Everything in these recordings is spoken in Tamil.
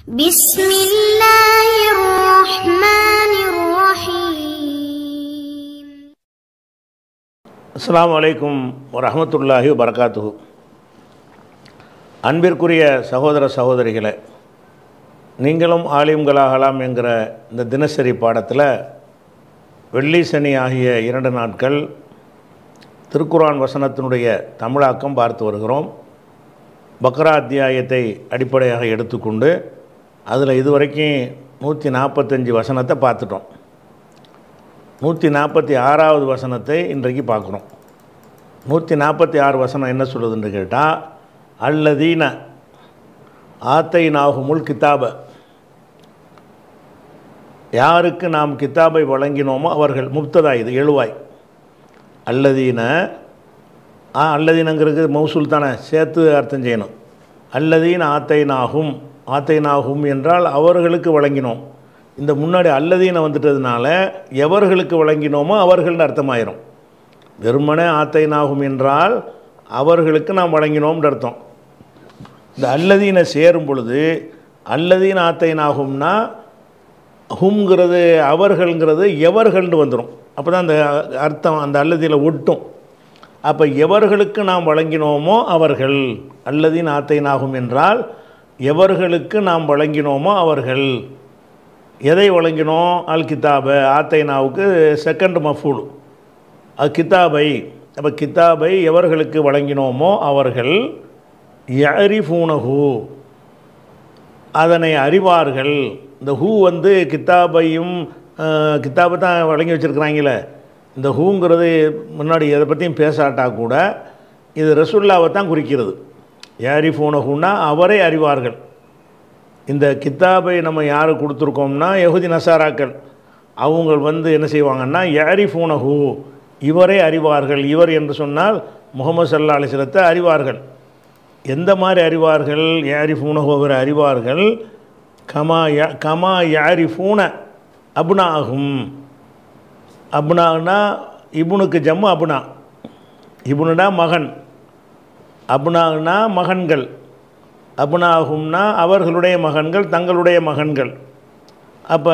بسم الله الرحمن الرحيم அஸ்ஸலாமு அலைக்கும் வரஹமத்துல்லாஹி வரகாத்துஹு அன்பிற்குரிய சகோதர சகோதரிகளே நீங்களும் ஆலிம்களாகலாம் என்கிற இந்த தினசரி பாடத்தில் வெள்ளி சனி ஆகிய இரண்டு நாட்கள் திருக்குரான் வசனத்தினுடைய தமிழாக்கம் பார்த்து வருகிறோம் பக்ரா அத்தியாயத்தை அடிப்படையாக எடுத்துக்கொண்டு அதில் இதுவரைக்கும் நூற்றி நாற்பத்தஞ்சு வசனத்தை பார்த்துட்டோம் நூற்றி நாற்பத்தி ஆறாவது வசனத்தை இன்றைக்கு பார்க்குறோம் நூற்றி நாற்பத்தி ஆறு வசனம் என்ன சொல்லுதுன்னு கேட்டால் அல்லதீன ஆத்தை நாகுமுல் கித்தாப யாருக்கு நாம் கித்தாபை வழங்கினோமோ அவர்கள் முப்ததா இது எழுவாய் அல்லதீன ஆ அல்லதீனங்கிறது மௌசூல் தானே சேர்த்து அர்த்தம் செய்யணும் அல்லதீன ஆத்தை நாகும் ஆத்தை நாகும் என்றால் அவர்களுக்கு வழங்கினோம் இந்த முன்னாடி அல்லதீன வந்துட்டதுனால எவர்களுக்கு வழங்கினோமோ அவர்கள்னு அர்த்தமாயிரும் வெறுமனே ஆத்தை நாகும் என்றால் அவர்களுக்கு நாம் வழங்கினோம்னு அர்த்தம் இந்த அல்லதீன சேரும் பொழுது அல்லதீன ஆத்தை நாகும்னா ஹும்ங்கிறது அவர்கள்ங்கிறது எவர்கள்னு வந்துடும் அப்போ தான் அந்த அர்த்தம் அந்த அல்லதியில் ஒட்டும் அப்போ எவர்களுக்கு நாம் வழங்கினோமோ அவர்கள் அல்லதின் ஆத்தை நாகும் என்றால் எவர்களுக்கு நாம் வழங்கினோமோ அவர்கள் எதை வழங்கினோம் அல் கித்தாப ஆத்தைனாவுக்கு செகண்ட் மஃபூல் அது கித்தாபை அப்போ கித்தாபை எவர்களுக்கு வழங்கினோமோ அவர்கள் யரிஃபூனஹூ அதனை அறிவார்கள் இந்த ஹூ வந்து கித்தாபையும் அஹ், கித்தாபை தான் வழங்கி வச்சுருக்குறாங்களே இந்த ஹூங்கிறது முன்னாடி எதை பற்றியும் பேசாட்டா கூட இது ரசுல்லாவை தான் குறிக்கிறது யாரிஃபூனஹூன்னா அவரை அறிவார்கள் இந்த கித்தாபை நம்ம யாரு கொடுத்துருக்கோம்னா யகுதி நசாராக்கள் அவங்க வந்து என்ன செய்வாங்கன்னா யாரிஃபூனஹூ இவரை அறிவார்கள் இவர் என்று சொன்னால் முகமது சல்லா அலிஸ்லத்தை அறிவார்கள் எந்த மாதிரி அறிவார்கள் யாரிஃபூனஹூ அவர் அறிவார்கள் கமா யா கமா யாரிஃபூன அபுனாகும் அபுனானா இபுனுக்கு ஜம்மு அபுனா இபுனுனா மகன் அபுனானா மகன்கள் அபுனாகும்னா அவர்களுடைய மகன்கள் தங்களுடைய மகன்கள் அப்போ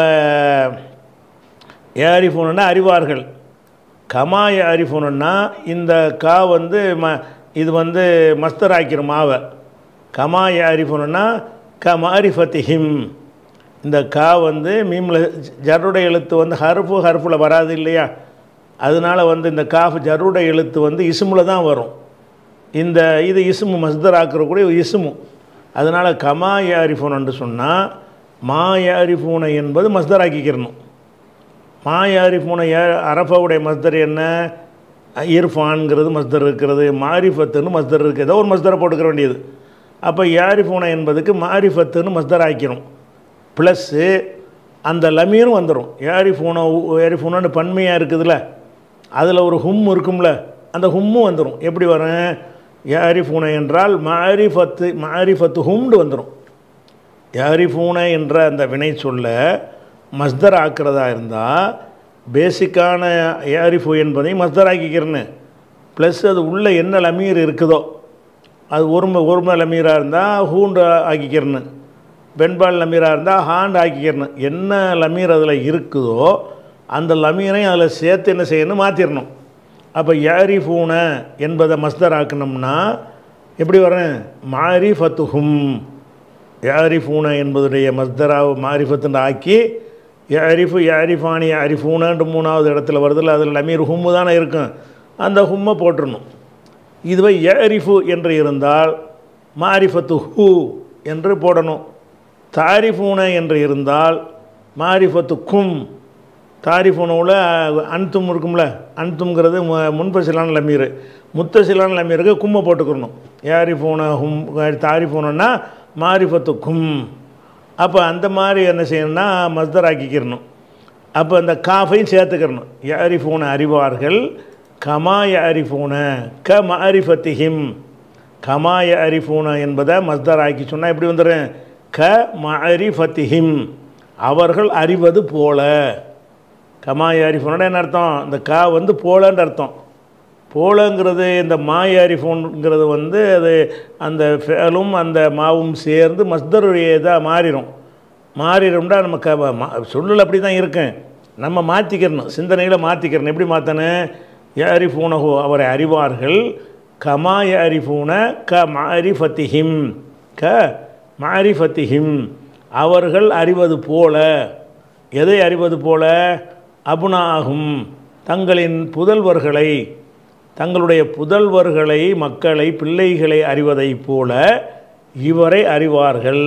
யாரிஃபோனுன்னா அறிவார்கள் கமா யாரிஃபோனுன்னா இந்த கா வந்து ம இது வந்து மஸ்தர் ஆக்கிரும் மாவை கமா யாரிஃபோனுன்னா க மாரிஃபத்திஹிம் இந்த கா வந்து மீமில் ஜருடைய எழுத்து வந்து ஹர்ஃபு ஹர்ஃபில் வராது இல்லையா அதனால் வந்து இந்த காஃப் ஜருடைய எழுத்து வந்து இசுமில் தான் வரும் இந்த இது இசுமு மஸ்தர் ஆக்கிறக்கூடிய ஒரு இசுமு அதனால் கமா யாரிஃபோன்னு சொன்னால் மா யாரிஃபூனை என்பது மஸ்தர் ஆக்கிக்கிறணும் மா யாரிஃபூனை யா அரஃபாவுடைய மஸ்தர் என்ன இர்ஃபான்ங்கிறது மஸ்தர் இருக்கிறது மாரிஃபத்துன்னு மஸ்தர் இருக்குது ஏதோ ஒரு மஸ்தரை போட்டுக்கிற வேண்டியது அப்போ யாரிஃபூனை என்பதுக்கு மாரிஃபத்துன்னு மஸ்தர் ஆக்கிரும் ப்ளஸ்ஸு அந்த லமீரும் வந்துடும் யாரிஃபூனை யாரிஃபூனு பன்மையாக இருக்குதுல்ல அதில் ஒரு ஹும் இருக்கும்ல அந்த ஹும்மும் வந்துடும் எப்படி வரும் யாரிஃபூனை என்றால் மாரிஃபத்து மாரிஃபத்து ஹும்னு வந்துடும் யாரிஃபூனை என்ற அந்த வினை சொல்ல மஸ்தர் ஆக்கிறதா இருந்தால் பேசிக்கான யாரிஃபு என்பதை மஸ்தர் ஆக்கிக்கிறேன்னு ப்ளஸ் அது உள்ளே என்ன லமீர் இருக்குதோ அது ஒருமை ஒருமை லமீராக இருந்தால் ஹூண்டு ஆக்கிக்கிறேன்னு பெண்பால் லமீராக இருந்தால் ஹாண்ட் ஆக்கிக்கிறணும் என்ன லமீர் அதில் இருக்குதோ அந்த லமீரையும் அதில் சேர்த்து என்ன செய்யணும் மாற்றிடணும் அப்போ யாரிஃபூன என்பதை மஸ்தர் ஆக்கணும்னா எப்படி வரேன் மாரிஃபத்துஹும் யாரிஃபூன என்பதுடைய மஸ்தராவை மாரிஃபத்துன்னு ஆக்கி யாரிஃபு யாரிஃபானி யாரிஃபூனன்று மூணாவது இடத்துல வருதில்ல அதில் லமீர் ஹும்மு தானே இருக்கும் அந்த ஹும்மை போட்டுடணும் இதுவே யாரிஃபு என்று இருந்தால் மாரிஃபத்து ஹூ என்று போடணும் தாரிஃபூன என்று இருந்தால் மாரிஃபத்து கும் தாரிஃபூனவில் அன்தும் இருக்கும்ல அன்தும்ங்கிறது மு- முன்பசிலான லமீர் முத்தசிலான லமீருக்கு கும்மை போட்டுக்கணும் யாரிஃபூன ஹும் தாரிஃபூனன்னா மாரிஃபத்து கும் அப்போ அந்த மாதிரி என்ன செய்யணும்னா மஸ்தர் ஆக்கிக்கிறணும் அப்போ அந்த காஃபையும் சேர்த்துக்கிறணும் யாரிஃபூன அறிவார்கள் கமா யாரிஃபூன க மாரிஃபத்திஹிம் கமா யாரிஃபூன என்பதை மஸ்தர் ஆக்கி சொன்னால் எப்படி வந்துடும் க மாரிஃபத்திஹிம் அவர்கள் அறிவது போல கமா யாரிஃபூனோட என்ன அர்த்தம் இந்த கா வந்து போலன்ற அர்த்தம் போலங்கிறது இந்த மாயாரி ஃபோனுங்கிறது வந்து அது அந்த ஃபேலும் அந்த மாவும் சேர்ந்து மஸ்தருடைய இதாக மாறிடும் மாறிடும்டா நம்ம க மா- சொல்லல் அப்படி தான் இருக்கேன் நம்ம மாற்றிக்கிறணும் சிந்தனைகளை மாற்றிக்கிறணும் எப்படி மாற்றணும் யாரிஃபூனஹோ அவரை அறிவார்கள் கமா யாரிஃபூன க மாரிஃபத்திஹிம் க மாரிஃபத்திஹிம் அவர்கள் அறிவது போல எதை அறிவது போல அபுனாகும் தங்களின் புதல்வர்களை தங்களுடைய புதல்வர்களை மக்களை பிள்ளைகளை அறிவதைப் போல இவரை அறிவார்கள்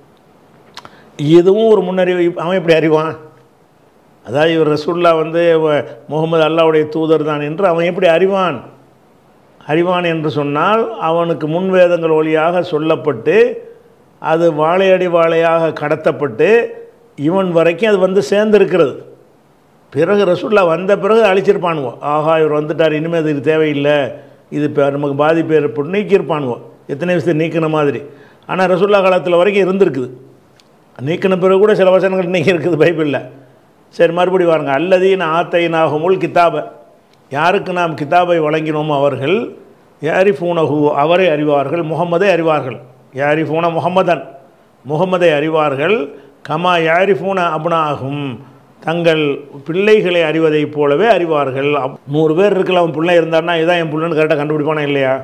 இதுவும் ஒரு முன்னறிவு அவன் எப்படி அறிவான் அதாவது இவர் ரசூல்லா வந்து வ- முகமது அல்லாவுடைய தூதர் தான் என்று அவன் எப்படி அறிவான் அறிவான் என்று சொன்னால் அவனுக்கு முன்வேதங்கள் வழியாக சொல்லப்பட்டு அது வாழையடி வாழையாக கடத்தப்பட்டு இவன் வரைக்கும் அது வந்து சேர்ந்திருக்கிறது பிறகு ரசூல்லா வந்த பிறகு அழிச்சிருப்பானுவோ ஆஹா இவர் வந்துட்டார் இனிமேல் இதுக்கு தேவையில்லை இது இப்போ நமக்கு பாதிப்பு ஏற்பட்டு நீக்கியிருப்பானுவோ எத்தனை விஷயத்தை நீக்கின மாதிரி ஆனால் ரசூல்லா காலத்தில் வரைக்கும் இருந்திருக்குது நீக்கின பிறகு கூட சில வசனங்கள் இன்றைக்கி இருக்குது பைபிளில் சரி மறுபடி வாருங்க அல்லதீன் ஆத்தை நாகமுல் கிதாபை யாருக்கு நாம் கிதாபை வழங்கினோமோ அவர்கள் யாரிஃபூனஹு அவரை அறிவார்கள் முகம்மதை அறிவார்கள் யாரிஃபூன முகம்மதன் முகம்மதை அறிவார்கள் கமா யாரிஃபூன அப்னாகும் தங்கள் பிள்ளைகளை அறிவதைப் போலவே அறிவார்கள் அப்- நூறு பேர் இருக்கலாம் அவன் பிள்ளை இருந்தான்னா இதான் என் பிள்ளைன்னு கரெக்டாக கண்டுபிடிப்பானா இல்லையா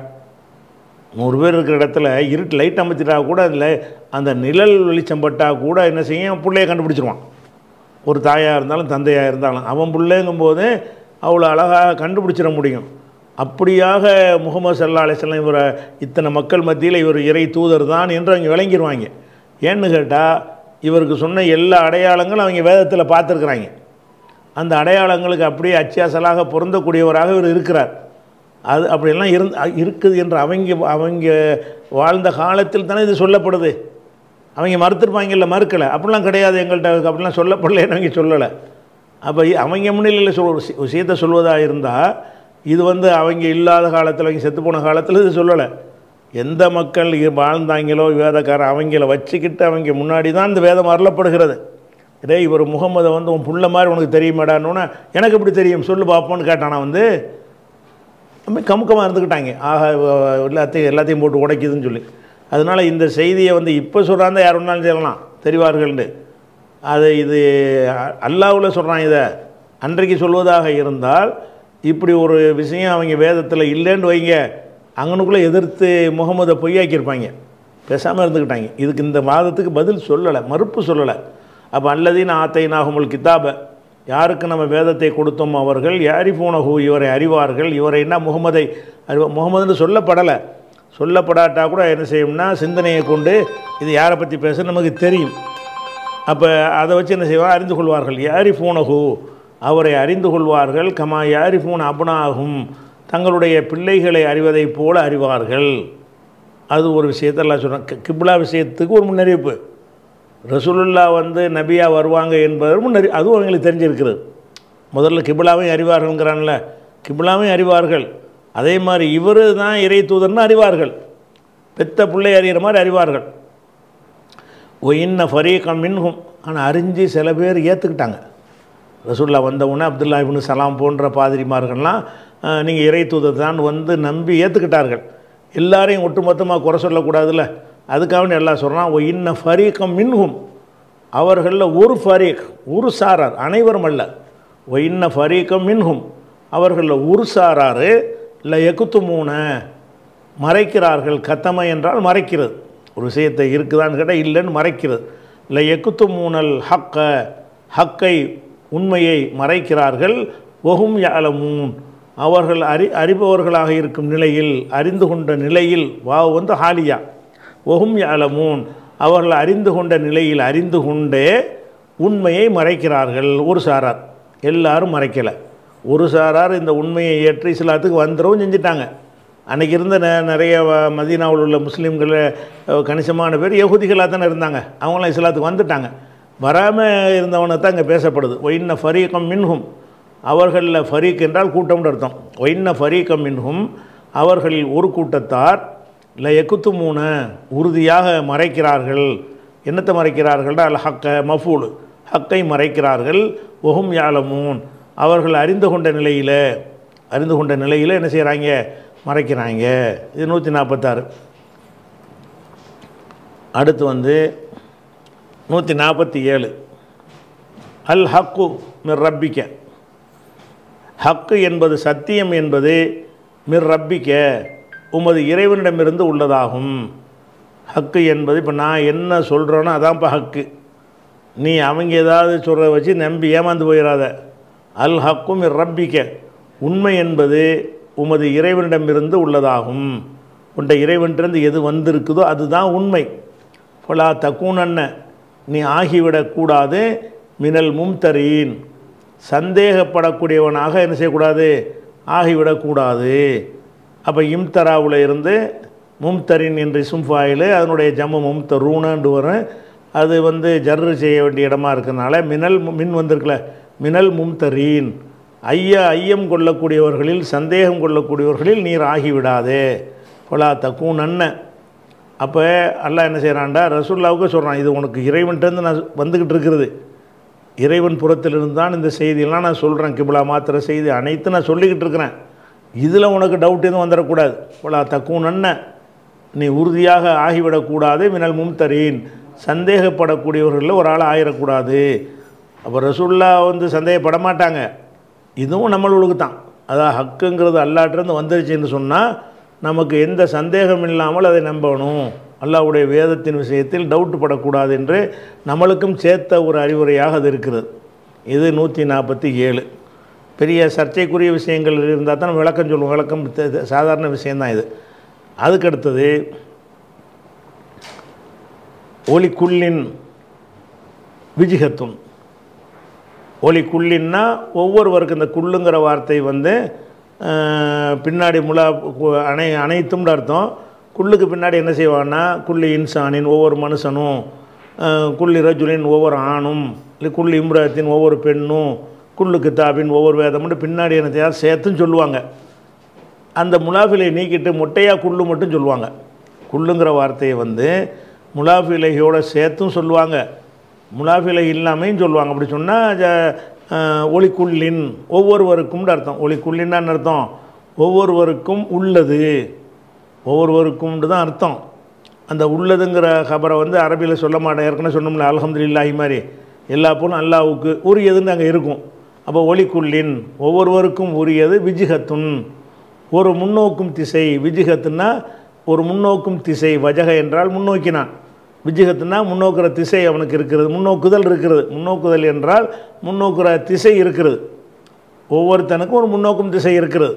நூறு பேர் இருக்கிற இடத்துல இருட்டு லைட் அமைச்சிட்டா கூட அதில் அந்த நிழல் வெளிச்சம் பட்டா கூட என்ன செய்யும் பிள்ளைய கண்டுபிடிச்சிருவான் ஒரு தாயாக இருந்தாலும் தந்தையாக இருந்தாலும் அவன் பிள்ளைங்கும்போது அவ்வளோ அழகாக கண்டுபிடிச்சிட முடியும் அப்படியாக முகமது சல்லா அலிஸ்லாம் இவரை இத்தனை மக்கள் மத்தியில் இவர் இறை தூதர் தான் என்று அவங்க விளங்கிடுவாங்க ஏன்னு கேட்டால் இவருக்கு சொன்ன எல்லா அடையாளங்களும் அவங்க வேதத்தில் பார்த்துருக்குறாங்க அந்த அடையாளங்களுக்கு அப்படியே அச்சியாசலாக பொருந்தக்கூடியவராக இவர் இருக்கிறார் அது அப்படியெல்லாம் இருந் இருக்குது என்று அவங்க அவங்க வாழ்ந்த காலத்தில் தானே இது சொல்லப்படுது அவங்க மறுத்துருப்பாங்கல்ல மறுக்கலை அப்படிலாம் கிடையாது எங்கள்கிட்ட அப்படிலாம் சொல்லப்படலைன்னு அவங்க சொல்லலை அப்போ அவங்க முன்னிலையில் சொல் ஒரு விஷ- விஷயத்தை சொல்வதாக இருந்தால் இது வந்து அவங்க இல்லாத காலத்தில் அவங்க செத்து போன காலத்தில் இது சொல்லலை எந்த மக்கள் இ- வாழ்ந்தாங்களோ வேதக்காரன் அவங்கள வச்சுக்கிட்டு அவங்க முன்னாடி தான் இந்த வேதம் அருளப்படுகிறது டேய் இவர் முகமதை வந்து உன் புள்ள மாதிரி உனக்கு தெரியுமாடான்னு எனக்கு எப்படி தெரியும் சொல்லு பார்ப்போன்னு கேட்டானா வந்து ரொம்ப கமுக்கமாக இருந்துக்கிட்டாங்க ஆஹா இவ- எல்லாத்தையும் எல்லாத்தையும் போட்டு உடைக்குதுன்னு சொல்லி அதனால் இந்த செய்தியை வந்து இப்போ சொல்கிறாங்க யார் வேணாலும் சொல்லலாம் தெரிவார்கள்னு அது இது அல்லாவில் சொல்கிறான் இதை அன்றைக்கு சொல்வதாக இருந்தால் இப்படி ஒரு விஷயம் அவங்க வேதத்தில் இல்லைன்னு வைங்க அங்கனுக்குள்ளே எதிர்த்து முகமதை பொய்யாக்கியிருப்பாங்க பேசாமல் இருந்துக்கிட்டாங்க இதுக்கு இந்த வாதத்துக்கு பதில் சொல்லலை மறுப்பு சொல்லலை அப்போ அல்லதீன் ஆத்தை நாகுமுல் கிதாபை யாருக்கு நம்ம வேதத்தை கொடுத்தோம் அவர்கள் யாரிஃபூனஹு இவரை அறிவார்கள் இவரை என்ன முகமதை அறிவ முகமதுன்னு சொல்லப்படலை சொல்லப்படாட்டா கூட என்ன செய்யும்னா சிந்தனையை கொண்டு இது யாரை பற்றி பேச நமக்கு தெரியும் அப்போ அதை வச்சு என்ன செய்வார் அறிந்து கொள்வார்கள் யாரிஃபூனஹு அவரை அறிந்து கொள்வார்கள் கமா யாரிஃபூன் அபுனாகும் தங்களுடைய பிள்ளைகளை அறிவதைப் போல அறிவார்கள் அது ஒரு விஷயத்தெல்லாம் சொல்கிறேன் கிப்லா விஷயத்துக்கு ஒரு முன்னறிவிப்பு ரசூலுல்லா வந்து நபியா வருவாங்க என்பது முன்னறி அதுவும் அவங்களுக்கு தெரிஞ்சிருக்கிறது முதல்ல கிபிலாவையும் அறிவார்கள்ங்கிறான்ல கிபிலாவையும் அறிவார்கள் அதே மாதிரி இவர் தான் இறை தூதர்னு அறிவார்கள் பெத்த பிள்ளை அறிகிற மாதிரி அறிவார்கள் ஓ இன்ன ஃபரீகம் மின்ஹும் ஆனால் அறிஞ்சு சில பேர் ஏற்றுக்கிட்டாங்க ரசூல்லா வந்தவுடனே அப்துல்லா இப்னு சலாம் போன்ற பாதிரிமார்கள்லாம் நீங்கள் இறை தூதர் தான் வந்து நம்பி ஏற்றுக்கிட்டார்கள் எல்லாரையும் ஒட்டுமொத்தமாக குறை சொல்லக்கூடாதுல்ல அதுக்காக எல்லாம் சொல்கிறான் ஓ இன்ன ஃபரீகம் மின்ஹும் அவர்களில் ஒரு ஃபரீக் ஒரு சாரார் அனைவரும் அல்ல ஒ இன்ன ஃபரீகம் மின்ஹும் அவர்களில் ஒரு சாராரு இல்லை எக்குத்துமூன மறைக்கிறார்கள் கத்தமை என்றால் மறைக்கிறது ஒரு விஷயத்தை இருக்குதான்னு கேட்டால் இல்லைன்னு மறைக்கிறது இல்லை எக்குத்து மூனல் ஹக்க ஹக்கை உண்மையை மறைக்கிறார்கள் ஒகும் யாலமூன் அவர்கள் அறி அறிபவர்களாக இருக்கும் நிலையில் அறிந்து கொண்ட நிலையில் வாவ் வந்து ஹாலியா ஒகும் யாலமூன் அவர்கள் அறிந்து கொண்ட நிலையில் அறிந்து கொண்டே உண்மையை மறைக்கிறார்கள் ஒரு சாரார் எல்லாரும் மறைக்கலை ஒரு சாரார் இந்த உண்மையை ஏற்று இஸ்லாத்துக்கு வந்துடவும் செஞ்சிட்டாங்க அன்றைக்கி இருந்த நெ- நிறைய வ- மதீனாவில் உள்ள முஸ்லீம்கள் அஹ், கணிசமான பேர் யகுதிகளாக தானே இருந்தாங்க அவங்களாம் இஸ்லாத்துக்கு வந்துட்டாங்க வராமல் இருந்தவனை தான் இங்கே பேசப்படுது ஒயின்ன ஃபரீகம் மின்ஹும் அவர்களில் ஃபரீக் என்றால் கூட்டம்னு அர்த்தம் ஒயின்ன ஃபரீகம் மின்ஹும் அவர்களில் ஒரு கூட்டத்தார் இல்லை எக்குத்து மூணு உறுதியாக மறைக்கிறார்கள் என்னத்தை மறைக்கிறார்கள்னா அல் ஹக்க மஃபூல் ஹக்கை மறைக்கிறார்கள் ஒஹும் யாலமூன் அவர்கள் அறிந்து கொண்ட நிலையில் அறிந்து கொண்ட நிலையில் என்ன செய்கிறாங்க மறைக்கிறாங்க இது நூற்றி நாற்பத்தாறு அடுத்து வந்து நூற்றி நாற்பத்தி ஏழு அல் ஹக்கு மிர் ரப்பிக்க ஹக்கு என்பது சத்தியம் என்பது மிர் ரப்பிக்க உமது இறைவனிடமிருந்து உள்ளதாகும் ஹக்கு என்பது இப்போ நான் என்ன சொல்கிறேனோ அதான்ப்பா ஹக்கு நீ அவங்க ஏதாவது சொல்கிறத வச்சு நம்பி ஏமாந்து போயிடாத அல் ஹக்கும் மிர் ரப்பிக்க உண்மை என்பது உமது இறைவனிடமிருந்து உள்ளதாகும் உன்ட இறைவனிலிருந்து எது வந்திருக்குதோ அதுதான் உண்மை ஃபலா தக்கூனன்ன நீ ஆகிவிடக்கூடாது மினல் மும்தரீன் சந்தேகப்படக்கூடியவனாக என்ன செய்யக்கூடாது ஆகிவிடக்கூடாது அப்போ இம்தராவில் இருந்து மும்தரின் என்று சும்ஃபாயில் அதனுடைய ஜம்மு மும்தரூனன்று வரும் அது வந்து ஜர்ரு செய்ய வேண்டிய இடமா இருக்கனால மினல் மு- மின் வந்திருக்கல மினல் மும்தரீன் ஐய ஐயம் கொள்ளக்கூடியவர்களில் சந்தேகம் கொள்ளக்கூடியவர்களில் நீர் ஆகிவிடாதே கொலா தக்கூன் அண்ணன் அப்போ அல்லாஹ் என்ன செய்கிறான்டா ரசூல்லாவுக்கு சொல்கிறான் இது உனக்கு இறைவன்கிட்டருந்து நான் வந்துக்கிட்டு இருக்கிறது இறைவன் புறத்திலிருந்து தான் இந்த செய்தியெல்லாம் நான் சொல்கிறேன் கிபிலா மாத்திர செய்தி அனைத்தும் நான் சொல்லிக்கிட்டு இருக்கிறேன் இதில் உனக்கு டவுட் எதுவும் வந்துடக்கூடாது போலா தக்கும் நன்ன நீ உறுதியாக ஆகிவிடக்கூடாது மினல் மும்தரீன் சந்தேகப்படக்கூடியவர்களில் ஒரு ஆள் ஆயிடக்கூடாது அப்போ ரசூல்லா வந்து சந்தேகப்பட மாட்டாங்க இதுவும் நம்மளுக்கு தான் அதான் ஹக்குங்கிறது அல்லாட்டிருந்து வந்துருச்சுன்னு சொன்னால் நமக்கு எந்த சந்தேகம் இல்லாமல் அதை நம்பணும் அல்லாஹ்வுடைய வேதத்தின் விஷயத்தில் டவுட் படக்கூடாது என்று நம்மளுக்கும் சேர்த்த ஒரு அறிவுரையாக அது இருக்கிறது இது நூற்றி நாற்பத்தி ஏழு பெரிய சர்ச்சைக்குரிய விஷயங்கள் இருந்தால் தான் நம்ம விளக்கம் சொல்லுவோம் விளக்கம் தெ- தெ- சாதாரண விஷயந்தான் இது அதுக்கடுத்தது ஒலிக்குள்ளின் விஜிகத்துன் ஒலிக்குள்ளின்னா ஒவ்வொருவருக்கு இந்த குள்ளுங்கிற வார்த்தை வந்து அஹ், பின்னாடி முலா கு- அனை அனைத்தும்னு அர்த்தம் குள்ளுக்கு பின்னாடி என்ன செய்வான்னா குள்ளி இன்சானின் ஒவ்வொரு மனுஷனும் அஹ், குள்ளி ரஜுலின் ஒவ்வொரு ஆணும் இல்லை குள்ளி இம்ரத்தின் ஒவ்வொரு பெண்ணும் குள்ளு கிதாபின் ஒவ்வொரு வேதம்னு பின்னாடி என்ன செய்ய சேர்த்தும் சொல்லுவாங்க அந்த முலாஃபிலை நீக்கிட்டு மொட்டையாக குள்ளு மட்டும் சொல்லுவாங்க குள்ளுங்கிற வார்த்தையை வந்து முலாஃபிலையோட சேர்த்தும் சொல்லுவாங்க முலாஃபிலை இல்லாமையும் சொல்லுவாங்க அப்படி சொன்னால் ஒளிக்குள்ளின் ஒவ்வொருவருக்கும்னு அர்த்தம் ஒளிக்குள்ளின்னு அர்த்தம் ஒவ்வொருவருக்கும் உள்ளது ஒவ்வொருவருக்கும்னு தான் அர்த்தம் அந்த உள்ளதுங்கிற கபரை வந்து அரபியில் சொல்ல மாட்டேன் ஏற்கனவே சொன்னோம்ல அல்ஹம்துலில்லாஹி மாதிரி எல்லா பொருளும் அல்லாவுக்கு உரியதுன்னு அங்கே இருக்கும் அப்போ ஒளிக்குள்ளின் ஒவ்வொருவருக்கும் உரியது விஜிகத்துன் ஒரு முன்னோக்கும் திசை விஜிகத்துன்னா ஒரு முன்னோக்கும் திசை வஜக என்றால் முன்னோக்கினான் விஜிகத்துனா முன்னோக்குற திசை அவனுக்கு இருக்கிறது முன்னோக்குதல் இருக்கிறது முன்னோக்குதல் என்றால் முன்னோக்குற திசை இருக்கிறது ஒவ்வொருத்தனுக்கும் ஒரு முன்னோக்கும் திசை இருக்கிறது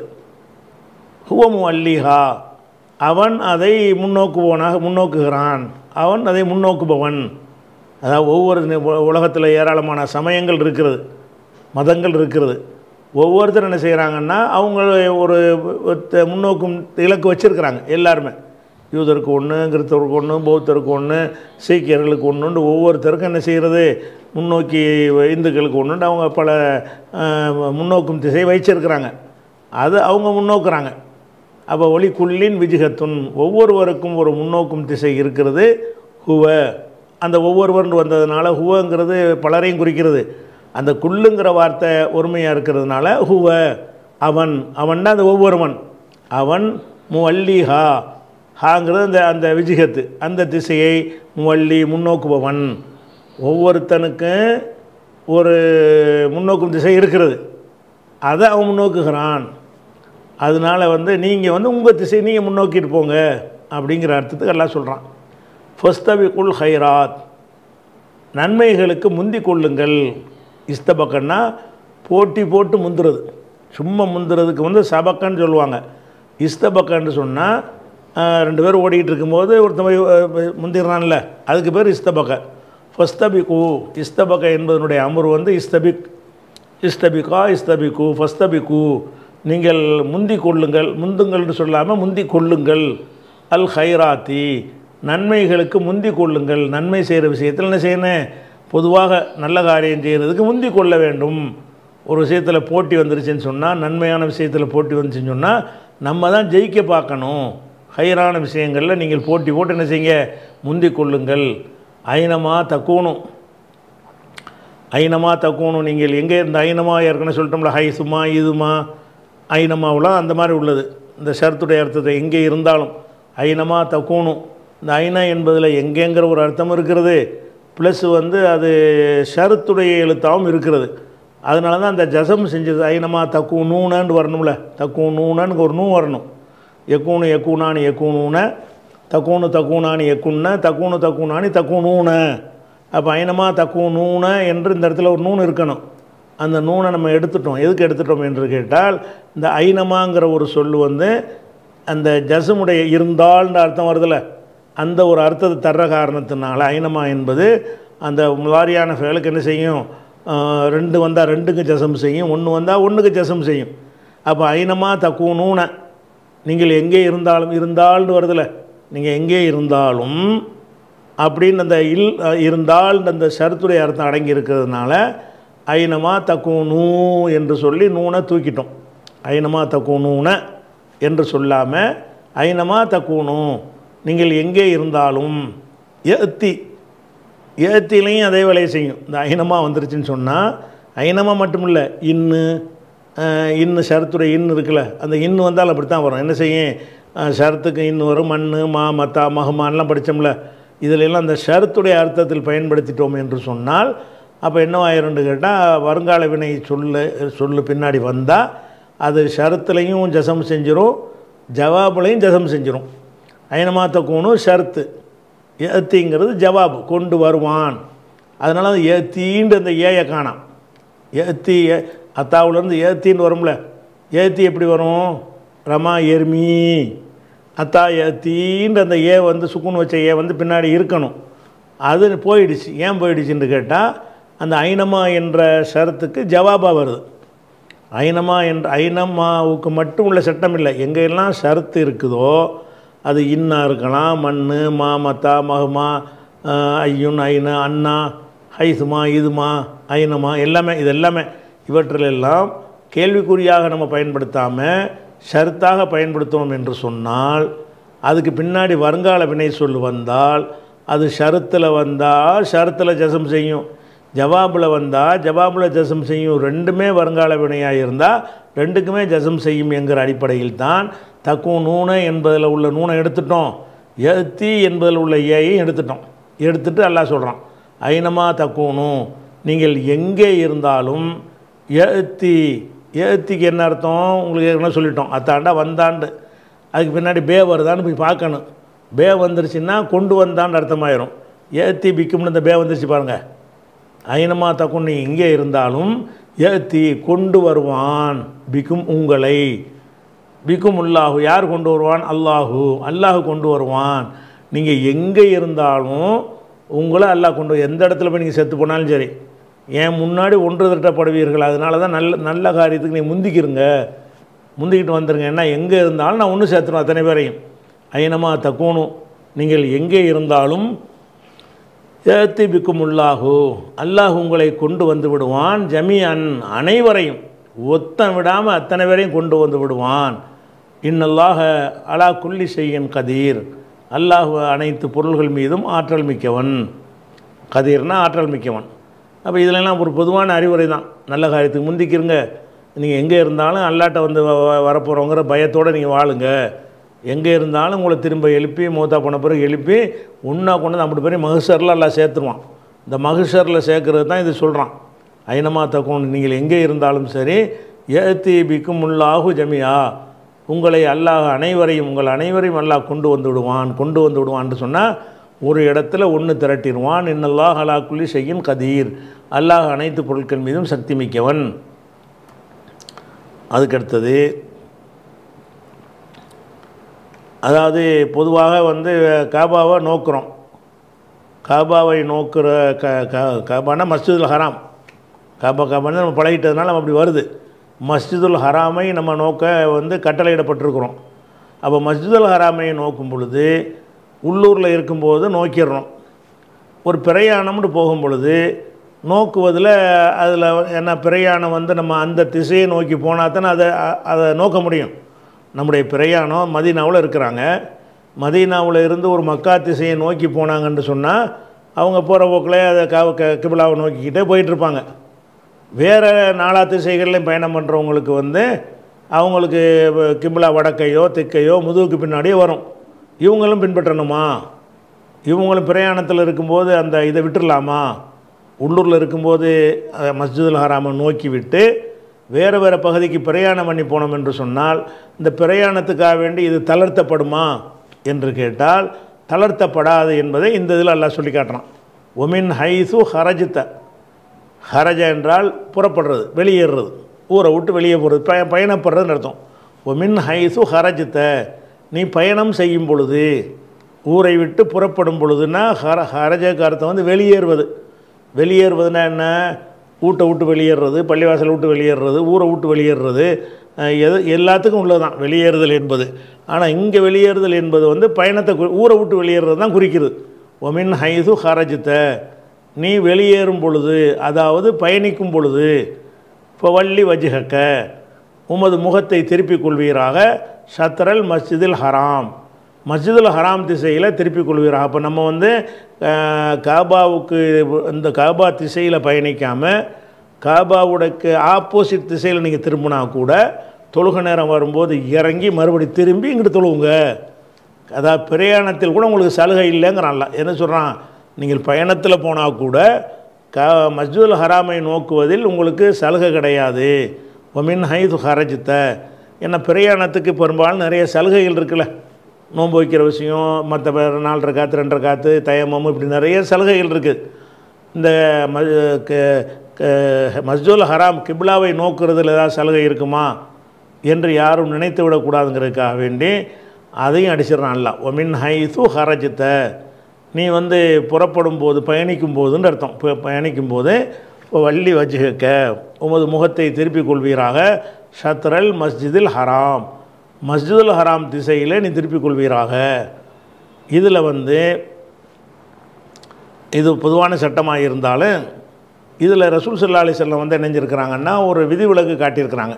ஹுவமு அல்லிஹா அவன் அதை முன்னோக்குபவனாக முன்னோக்குகிறான் அவன் அதை முன்னோக்குபவன் அதாவது ஒவ்வொரு உலகத்தில் ஏராளமான சமயங்கள் இருக்கிறது மதங்கள் இருக்கிறது ஒவ்வொருத்தர் என்ன செய்கிறாங்கன்னா அவங்க ஒரு ஒத்த- முன்னோக்கும் இலக்கு வச்சுருக்கிறாங்க எல்லாருமே யூதருக்கு ஒன்று கிறிஸ்தவருக்கு ஒன்று பௌத்தருக்கு ஒன்று சீக்கியர்களுக்கு ஒன்றுண்டு ஒவ்வொருத்தருக்கும் என்ன செய்கிறது முன்னோக்கி இந்துக்களுக்கு ஒன்றுண்டு அவங்க பல அஹ், முன்னோக்கும் திசை வச்சிருக்கிறாங்க அது அவங்க முன்னோக்குறாங்க அப்போ ஒளிக்குள்ளின் விஜிகத்துன் ஒவ்வொருவருக்கும் ஒரு முன்னோக்கும் திசை இருக்கிறது ஹுவ அந்த ஒவ்வொருவர்னு வந்ததுனால ஹுவங்கிறது பலரையும் குறிக்கிறது அந்த குள்ளுங்கிற வார்த்தை ஒருமையாக இருக்கிறதுனால ஹுவ அவன் அவன் அந்த ஒவ்வொருவன் அவன் முவல்லிஹா ஹாங்கிறது அந்த அந்த விஜிகத்து அந்த திசையை முவல்லி முன்னோக்குபவன் ஒவ்வொருத்தனுக்கும் ஒரு முன்னோக்கும் திசை இருக்கிறது அதை அவன் முன்னோக்குகிறான் அதனால வந்து நீங்கள் வந்து உங்கள் திசை நீங்கள் முன்னோக்கிட்டு போங்க அப்படிங்கிற அர்த்தத்துக்கு எல்லாம் சொல்கிறான் ஃபஸ்தபிகுல் ஹைராத் நன்மைகளுக்கு முந்தி கொள்ளுங்கள் இஸ்தபக்கன்னா போட்டி போட்டு முந்துறது சும்மா முந்துறதுக்கு வந்து சபக்கன்னு சொல்லுவாங்க இஸ்தபக்கன்னு சொன்னால் ரெண்டு பேரும் ஓடிக்கிட்டு இருக்கும்போது ஒருத்தன் போய், அஹ், முந்திடுறான்ல அதுக்கு பேர் இஸ்தபக்க ஃபஸ்தபிகு இஸ்தபக்க என்பதனுடைய அமர்வு வந்து இஸ்தபிக் இஸ்தபிகா இஸ்தபிகு ஃபஸ்தபிகு நீங்கள் முந்தி கொள்ளுங்கள் முந்துங்கள்னு சொல்லாமல் முந்தி கொள்ளுங்கள் அல் ஹைராத்தி நன்மைகளுக்கு முந்தி கொள்ளுங்கள் நன்மை செய்கிற விஷயத்தில் என்ன செய்யணும் பொதுவாக நல்ல காரியம் செய்கிறதுக்கு முந்தி கொள்ள வேண்டும் ஒரு விஷயத்தில் போட்டி வந்துருச்சுன்னு சொன்னால் நன்மையான விஷயத்தில் போட்டி வந்துச்சுன்னு சொன்னால் நம்ம தான் ஜெயிக்க பார்க்கணும் ஹைரான விஷயங்களில் நீங்கள் போட்டி போட்டு என்ன செய்யுங்க முந்தி கொள்ளுங்கள் ஐனமா தக்கூணும் ஐனமா தக்கூணும் நீங்கள் எங்கே இந்த ஐனமா ஏற்கனவே சொல்லிட்டோம்ல ஹைசுமா இதுமா ஐனமாவெலாம் அந்த மாதிரி உள்ளது இந்த ஷர்த்துடைய அர்த்தத்தை எங்கே இருந்தாலும் ஐனமா தக்கூணும் இந்த ஐனா என்பதில் எங்கேங்கிற ஒரு அர்த்தம் இருக்கிறது ப்ளஸ் வந்து அது ஷருத்துடைய எழுத்தாகவும் இருக்கிறது அதனால தான் அந்த ஜசம் செஞ்சது ஐனமா தக்கு நூனன்னு வரணும்ல தக்கு நூனன்னு ஒரு நூ வரணும் எக்கூனு எக்கூனானி எக்கூனூன தக்கூனு தக்கூனானி எக்குன்ன தக்கூனு தக்கூனானி தக்கூனூன அப்போ ஐனமா தக்கு நூன என்று இந்த இடத்துல ஒரு நூன் இருக்கணும் அந்த நூனை நம்ம எடுத்துட்டோம் எதுக்கு எடுத்துட்டோம் என்று கேட்டால் இந்த ஐனமாங்கிற ஒரு சொல் வந்து அந்த ஜசமுடைய இருந்தால்ன்ற அர்த்தம் வருதுல்ல அந்த ஒரு அர்த்தத்தை தர்ற காரணத்தினால ஐனமா என்பது அந்த முலாரியான ஃபேலுக்கு என்ன செய்யும் ஆஹ், ரெண்டு வந்தால் ரெண்டுக்கு ஜசம் செய்யும் ஒன்று வந்தால் ஒன்றுக்கு ஜசம் செய்யும் அப்போ ஐனமா தக்கூனூன நீங்கள் எங்கே இருந்தாலும் இருந்தால்னு வருதுல்ல நீங்கள் எங்கே இருந்தாலும் அப்படின்னு அந்த இல் இருந்தால் அந்த ஷரத்துடைய அர்த்தம் அடங்கி இருக்கிறதுனால ஐனமா தக்கூனூ என்று சொல்லி நூனை தூக்கிட்டோம் ஐனமா தக்கூனூன என்று சொல்லாமல் ஐனமா தக்கூனு நீங்கள் எங்கே இருந்தாலும் ஏத்தி ஏத்திலையும் அதே வேலையை செய்யும் இந்த ஐனமா வந்துருச்சுன்னு சொன்னால் ஐனமா மட்டும் இல்லை இன்னு அஹ், இன்னு ஷரத்துடைய இன்னு இருக்குல்ல அந்த இன்னு வந்தால் அப்படி தான் வரும் என்ன செய்யும் அஹ், ஷரத்துக்கு இன்னு வரும் மண் மா மத்தா மகமான்லாம் படித்தோம்ல இதில் எல்லாம் அந்த ஷரத்துடைய அர்த்தத்தில் பயன்படுத்திட்டோம் என்று சொன்னால் அப்போ என்னவாயிரும்னு கேட்டால் வருங்கால வினை சொல்லு சொல்லு பின்னாடி வந்தால் அது ஷரத்துலையும் ஜசம் செஞ்சிரும் ஜவாபுலையும் ஜசம் செஞ்சிரும் ஐனமாத்தக்கூணும் ஷர்த்து ஏத்திங்கிறது ஜவாப் கொண்டு வருவான் அதனால அது ஏத்தின்னு அந்த ஏயை காணாம் ஏத்தி ஏ- அத்தாவுலேருந்து ஏத்தின்னு வரும்ல ஏத்தி எப்படி வரும் ரமா எர்மி அத்தா ஏத்தின்னு அந்த ஏ வந்து சுக்குன் வச்ச ஏ வந்து பின்னாடி இருக்கணும் அது போயிடுச்சு ஏன் போயிடுச்சுன்னு கேட்டால் அந்த ஐனமா என்ற ஷரத்துக்கு ஜவாபாக வருது ஐனமா என்ற ஐனமாவுக்கு மட்டும் உள்ள சட்டம் இல்லை எங்கெல்லாம் ஷரத்து இருக்குதோ அது இன்னா இருக்கலாம் மண் மா மத்தா மகுமா ஆஹ், ஐயுன் ஐன அண்ணா ஹைசுமா இதுமா ஐனமா எல்லாமே இது எல்லாமே இவற்றிலெல்லாம் கேள்விக்குறியாக நம்ம பயன்படுத்தாமல் ஷரத்தாக பயன்படுத்தணும் என்று சொன்னால் அதுக்கு பின்னாடி வருங்கால வினை சொல் வந்தால் அது ஷரத்தில் வந்தால் ஷரத்தில் ஜசம் செய்யும் ஜவாபில் வந்தால் ஜவாபில் ஜசம் செய்யும் ரெண்டுமே வருங்கால வினையாக இருந்தால் ரெண்டுக்குமே ஜசம் செய்யும் என்கிற அடிப்படையில் தான் தக்கும் நூனை என்பதில் உள்ள நூனை எடுத்துட்டோம் ஏத்தி என்பதில் உள்ள ஏயையும் எடுத்துட்டோம் எடுத்துட்டு அல்லாஹ் சொல்கிறான் ஐனமா தக்கூணும் நீங்கள் எங்கே இருந்தாலும் ஏத்தி ஏத்திக்கு என்ன அர்த்தம் உங்களுக்கு ஏற்கனவே சொல்லிட்டோம் அத்தாண்டா வந்தாண்டு அதுக்கு பின்னாடி பே வருதான்னு போய் பார்க்கணும் பே வந்துருச்சுன்னா கொண்டு வந்தான்னு அர்த்தமாயிரும் ஏத்தி பிக்கும்னு இந்த பே வந்துருச்சு பாருங்கள் ஐனமா தக்கும் நீ எங்கே இருந்தாலும் ஏத்தி கொண்டு வருவான் பிக்கும் உங்களை பிக்கும் உல்லாஹு யார் கொண்டு வருவான் அல்லாஹு அல்லாஹ் கொண்டு வருவான் நீங்கள் எங்கே இருந்தாலும் உங்களை அல்லாஹ் கொண்டு வரு- எந்த இடத்துல போய் நீங்கள் செத்து போனாலும் சரி ஏன் முன்னாடி ஒன்று திரட்டப்படுவீர்கள் அதனால தான் நல்ல நல்ல காரியத்துக்கு நீங்கள் முந்திக்கிருங்க முந்திக்கிட்டு வந்துருங்க ஏன்னா எங்கே இருந்தாலும் நான் ஒன்று சேர்த்துருவேன் அத்தனை பேரையும் ஐனமா தக்கூணும் நீங்கள் எங்கே இருந்தாலும் ஏத்தி பிக்குமுல்லாஹு அல்லாஹ் உங்களை கொண்டு வந்து விடுவான் ஜமியன் அனைவரையும் ஒத்தம் விடாமல் அத்தனை பேரையும் கொண்டு வந்து விடுவான் இன்னல்லாக அலா குல்லி செய்யன் கதீர் அல்லாஹ் அனைத்து பொருள்கள் மீதும் ஆற்றல் மிக்கவன் கதீர்னா ஆற்றல் மிக்கவன் அப்போ இதிலெல்லாம் ஒரு பொதுவான அறிவுரை தான் நல்ல காரியத்துக்கு முந்திக்கிறங்க நீங்கள் எங்கே இருந்தாலும் அல்லாட்ட வந்து வரப்போகிறோங்கிற பயத்தோடு நீங்கள் வாழுங்க எங்கே இருந்தாலும் உங்களை திரும்ப எழுப்பி மூத்தா போன பிறகு எழுப்பி ஒன்றா கொண்டு வந்து அப்படி பேரையும் மகிஷரில் எல்லாம் சேர்த்துருவான் இந்த மகிஷரில் சேர்க்கறது தான் இது சொல்கிறான் ஐனமா தக்கும் நீங்கள் எங்கே இருந்தாலும் சரி ஏத்தி பிக்கும் உள்ளாகு ஜமியா உங்களை அல்லாஹ் அனைவரையும் உங்கள் அனைவரையும் அல்லாஹ் கொண்டு வந்து விடுவான் கொண்டு வந்து விடுவான்னு சொன்னால் ஒரு இடத்துல ஒன்று திரட்டிடுவான் இன்னல்லாஹ் அலா குல்லி செய்யும் கதீர் அல்லாஹ் அனைத்து பொருட்கள் மீதும் சக்தி மிக்கவன் அதுக்கடுத்தது அதாவது பொதுவாக வந்து காபாவை நோக்குறோம் காபாவை நோக்குற க க காபானா மஸ்ஜிதுல் ஹராம் காபா காபான்னு நம்ம பழகிட்டதுனால நம்ம அப்படி வருது மஸ்ஜிதுல் ஹராமை நம்ம நோக்க வந்து கட்டளையிடப்பட்டிருக்கிறோம் அப்போ மஸ்ஜிதுல் ஹராமை நோக்கும் பொழுது உள்ளூரில் இருக்கும்போது நோக்கிடுறோம் ஒரு பிரயாணம்னு போகும் பொழுது நோக்குவதில் அதில் என்ன பிரயாணம் வந்து நம்ம அந்த திசையை நோக்கி போனால் தானே அதை அ- அதை நோக்க முடியும் நம்முடைய பிரயாணம் மதீனாவில் இருக்கிறாங்க மதீனாவில் இருந்து ஒரு மக்கா திசையை நோக்கி போனாங்கன்னு சொன்னால் அவங்க போகிற போக்கில் அதை க க- கிபிலாவை நோக்கிக்கிட்டே போயிட்டுருப்பாங்க வேறு நாலா திசைகள்லையும் பயணம் பண்ணுறவங்களுக்கு வந்து அவங்களுக்கு வ- கிபிலா வடக்கையோ தெற்கையோ முதுகுக்கு பின்னாடியோ வரும் இவங்களும் பின்பற்றணுமா இவங்களும் பிரயாணத்தில் இருக்கும்போது அந்த இதை விட்டுறலாமா உள்ளூரில் இருக்கும்போது அஹ், மஸ்ஜிதுல் ஹராமை நோக்கி விட்டு வேறு வேறு பகுதிக்கு பிரயாணம் பண்ணி போனோம் என்று சொன்னால் இந்த பிரயாணத்துக்காக வேண்டி இது தளர்த்தப்படுமா என்று கேட்டால் தளர்த்தப்படாது என்பதை இந்த இதில் அல்லாஹ் சொல்லி காட்டுறான் ஒமின் ஹைசு ஹரஜித்த ஹரஜ என்றால் புறப்படுறது வெளியேறுறது ஊரை விட்டு வெளியே போகிறது பய பயணப்படுறதுன்னு அர்த்தம் ஒமின் ஹைசு ஹரஜித்த நீ பயணம் செய்யும் பொழுது ஊரை விட்டு புறப்படும் பொழுதுன்னா ஹர ஹரஜக்கு அர்த்தம் வந்து வெளியேறுவது வெளியேறுவதுன்னா என்ன வீட்டை விட்டு வெளியேறுறது பள்ளிவாசலை விட்டு வெளியேறுறது ஊரை விட்டு வெளியேறுறது அஹ், எது எல்லாத்துக்கும் உள்ளதான் வெளியேறுதல் என்பது ஆனால் இங்கே வெளியேறுதல் என்பது வந்து பயணத்தை குறி- ஊரை விட்டு வெளியேறுறது தான் குறிக்கிறது ஒமின் ஹைசு ஹரஜித்த நீ வெளியேறும் பொழுது அதாவது பயணிக்கும் பொழுது இப்போ வள்ளி வஜ்ஹக்க உமது முகத்தை திருப்பிக் கொள்வீராக ஷத்ரல் மஸ்ஜிதில் ஹராம் மஸ்ஜிதுல் ஹராம் திசையில் திருப்பிக் கொள்வீராக அப்போ நம்ம வந்து அஹ், காபாவுக்கு இந்த காபா திசையில் பயணிக்காமல் காபாவுடைக்கு ஆப்போசிட் திசையில் நீங்கள் திரும்பினா கூட தொழுக நேரம் வரும்போது இறங்கி மறுபடி திரும்பி இங்கிட்டு தொழுவுங்க அதாவது பிரயாணத்தில் கூட உங்களுக்கு சலுகை இல்லைங்கிறான்ல என்ன சொல்கிறான் நீங்கள் பயணத்தில் போனால் கூட க மஸ்ஜிதுல் ஹராமை நோக்குவதில் உங்களுக்கு சலுகை கிடையாது ஒமின் ஹைது ஹரஜித்த ஏன்னா பிரயாணத்துக்கு பெரும்பாலும் நிறைய சலுகைகள் இருக்குல்ல நோன்பு வைக்கிற விஷயம் மற்ற நாலரை காத்து ரெண்டரை காத்து தயமம் இப்படி நிறைய சலுகைகள் இருக்குது இந்த ம க- க- மஸ்ஜிதுல் ஹராம் கிப்லாவை நோக்குறதுல ஏதாவது சலுகை இருக்குமா என்று யாரும் நினைத்து விடக்கூடாதுங்கிறதுக்காக வேண்டி அதையும் அடிச்சிடறான் அல்ல ஒமின் ஹைசு ஹரஜித்த நீ வந்து புறப்படும் போது பயணிக்கும் போதுன்னு அர்த்தம் ப- பயணிக்கும் போது வள்ளி வஜ்ஹக்க உமது முகத்தை திருப்பிக் கொள்வீராக ஷத்ரல் மஸ்ஜிதில் ஹராம் மஸ்ஜிதுல் ஹராம் திசையில் நீ திருப்பிக் கொள்வீராக இதில் வந்து இது பொதுவான சட்டமாக இருந்தாலும் இதில் ரசூல் சல்லா அலி செல்லம் வந்து இணைஞ்சிருக்கிறாங்கன்னா ஒரு விதிவிலக்கு காட்டியிருக்கிறாங்க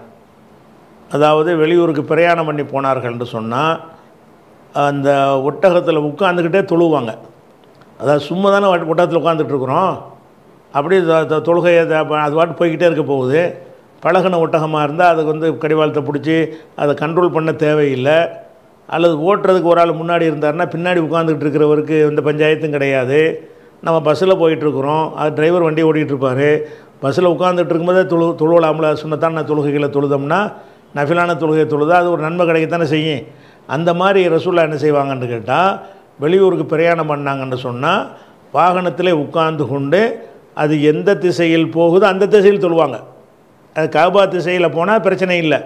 அதாவது வெளியூருக்கு பிரயாணம் பண்ணி போனார்கள் என்று சொன்னால் அந்த ஒட்டகத்தில் உட்காந்துக்கிட்டே தொழுவாங்க அதாவது சும்மா தானே ஒட்டகத்தில் உட்காந்துட்டு இருக்கிறோம் அப்படியே த- த- தொழுகையை த- அது பாட்டு போய்கிட்டே இருக்க போகுது பழகின ஒட்டகமாக இருந்தால் அதுக்கு வந்து கடிவாளத்தை பிடிச்சி அதை கண்ட்ரோல் பண்ண தேவையில்லை அல்லது ஓட்டுறதுக்கு ஒரு ஆள் முன்னாடி இருந்தாருன்னா பின்னாடி உட்காந்துக்கிட்டு இருக்கிறவருக்கு எந்த பஞ்சாயத்தும் கிடையாது நம்ம பஸ்ஸில் போயிட்டுருக்குறோம் அது டிரைவர் வண்டி ஓட்டிகிட்டு இருப்பார் பஸ்ஸில் உட்காந்துட்டு இருக்கும்போதே தொழு தொழுவலாம்ல சுண்ணத்தான தொழுகைகளை தொழுதோம்னா நஃபிலான தொழுகை தொழுதா அது ஒரு நன்மை கிடைக்கத்தானே செய்யும் அந்த மாதிரி ரசூல்லா என்ன செய்வாங்கன்னு கேட்டால் வெளியூருக்கு பிரயாணம் பண்ணாங்கன்னு சொன்னால் வாகனத்திலே உட்கார்ந்து கொண்டு அது எந்த திசையில் போகுதோ அந்த திசையில் தொழுவாங்க அது காபா திசையில் போனால் பிரச்சனை இல்லை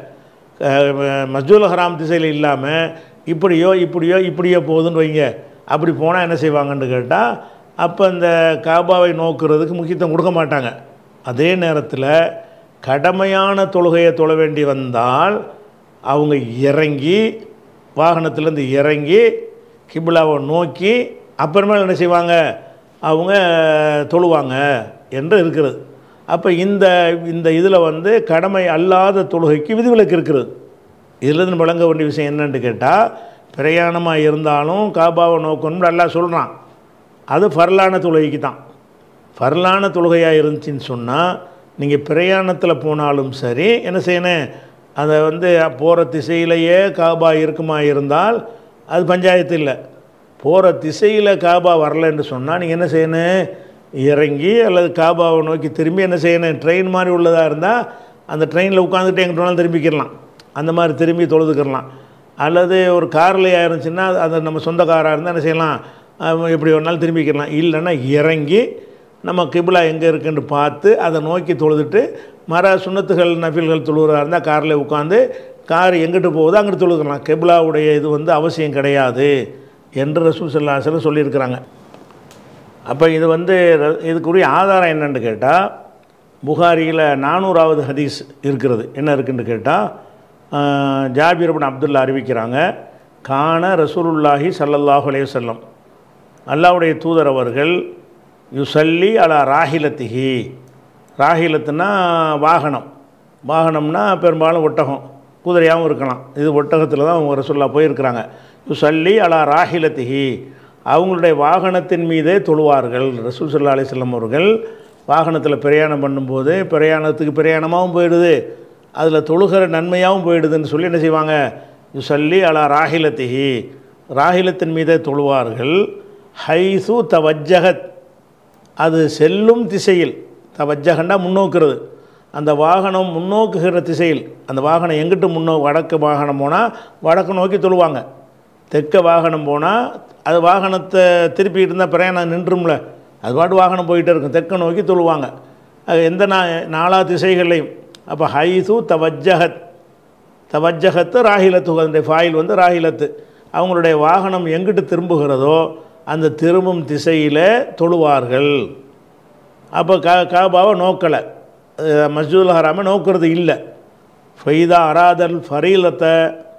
மஸ்ஜூல் ஹராம் திசையில் இல்லாமல் இப்படியோ இப்படியோ இப்படியோ போகுதுன்னு வைங்க அப்படி போனால் என்ன செய்வாங்கன்னு கேட்டால் அப்போ இந்த காபாவை நோக்குறதுக்கு முக்கியத்துவம் கொடுக்க மாட்டாங்க அதே நேரத்தில் கடமையான தொழுகையை தொழ வேண்டி வந்தால் அவங்க இறங்கி வாகனத்திலேருந்து இறங்கி கிபிலாவை நோக்கி அப்புறமேல் என்ன செய்வாங்க அவங்க தொழுவாங்க என்று இருக்கிறது அப்போ இந்த இந்த இதில் வந்து கடமை அல்லாத தொழுகைக்கு விதிவிலக்கு இருக்கிறது இதிலிருந்து விளங்க வேண்டிய விஷயம் என்னன்னு கேட்டால் பிரயாணமாக இருந்தாலும் காபாவை நோக்கணும்னு அல்லாஹ் சொல்கிறான் அது ஃபர்லான தொழுகைக்கு தான் ஃபர்லான தொழுகையாக இருந்துச்சுன்னு சொன்னால் நீங்கள் பிரயாணத்தில் போனாலும் சரி என்ன செய்யணும் அதை வந்து போகிற திசையிலேயே காபா இருக்குமா இருந்தால் அது பஞ்சாயத்து இல்லை போகிற திசையில் காபா வரலன்னு சொன்னால் நீங்கள் என்ன செய்யணும் இறங்கி அல்லது காபாவை நோக்கி திரும்பி என்ன செய்யணும் ட்ரெயின் மாதிரி உள்ளதாக இருந்தால் அந்த ட்ரெயினில் உட்காந்துட்டு எங்கிட்ட வேணாலும் திரும்பிக்கிடலாம் அந்த மாதிரி திரும்பி தொழுதுக்கிடலாம் அல்லது ஒரு கார்லையாக இருந்துச்சுன்னா அது நம்ம சொந்த காராக இருந்தால் என்ன செய்யலாம் அஹ் எப்படி வேணாலும் திரும்பிக்கிடலாம் இல்லைன்னா இறங்கி நம்ம கிபிலா எங்கே இருக்குன்னு பார்த்து அதை நோக்கி தொழுதுட்டு மர சுண்ணத்துகள் நஃபில்கள் தொழுகிறா இருந்தால் காரில் உட்காந்து கார் எங்கிட்டு போகுதோ அங்கிட்டு தொழுகலாம் கிபிலாவுடைய இது வந்து அவசியம் கிடையாது என்று ரசூல் சல்லாஹலம் சொல்லியிருக்கிறாங்க அப்போ இது வந்து ர- இதுக்குரிய ஆதாரம் என்னன்னு கேட்டால் புகாரியில் நானூறாவது ஹதீஸ் இருக்கிறது என்ன இருக்குன்னு கேட்டால் ஜாபீர் பின் அப்துல்லா அறிவிக்கிறாங்க காண ரசூலுல்லாஹி ஸல்லல்லாஹு அலைஹி வஸல்லம் அல்லாஹ்வுடைய தூதர் அவர்கள் யுசல்லி அலா ராஹிலத்திஹி ராஹிலத்துனா வாகனம் வாகனம்னா பெரும்பாலும் ஒட்டகம் குதிரையாகவும் இருக்கலாம் இது ஒட்டகத்தில் தான் அவங்க ரசூல்லா போயிருக்கிறாங்க யுசல்லி அலா ராஹிலத்திஹி அவங்களுடைய வாகனத்தின் மீதே தொழுவார்கள் ரசூல் சல்லா அலிஸ்லாம் அவர்கள் வாகனத்தில் பிரயாணம் பண்ணும்போது பிரயாணத்துக்கு பிரயாணமாகவும் போயிடுது அதில் தொழுகிற நன்மையாகவும் போயிடுதுன்னு சொல்லி என்ன செய்வாங்க யுசல்லி அலா ராஹிலத்திஹி ராஹிலத்தின் மீதே தொழுவார்கள் ஹைசு தவஜகத் அது செல்லும் திசையில் தவஜகண்டா முன்னோக்குறது அந்த வாகனம் முன்னோக்குகிற திசையில் அந்த வாகனம் எங்கிட்டு முன்னோ வடக்கு வாகனம் போனால் வடக்கு நோக்கி தொழுவாங்க தெற்க வாகனம் போனால் அது வாகனத்தை திருப்பிட்டு இருந்தால் பிரயாணம் நின்றும்ல அது பாட்டு வாகனம் போயிட்டே இருக்கும் தெற்க நோக்கி தொழுவாங்க அது எந்த நா நாலா திசைகள்லையும் அப்போ ஹைசு தவஜகத் தவஜகத்து ராகிலத்து அதனுடைய ஃபாயில் வந்து ராகிலத்து அவங்களுடைய வாகனம் எங்கிட்டு திரும்புகிறதோ அந்த திரும்பும் திசையில் தொழுவார்கள் அப்போ கா காபாவை நோக்கலை மஸ்ஜூல் ஹராமை நோக்கிறது இல்லை ஃபைதா அராதல் ஃபரீலத்தை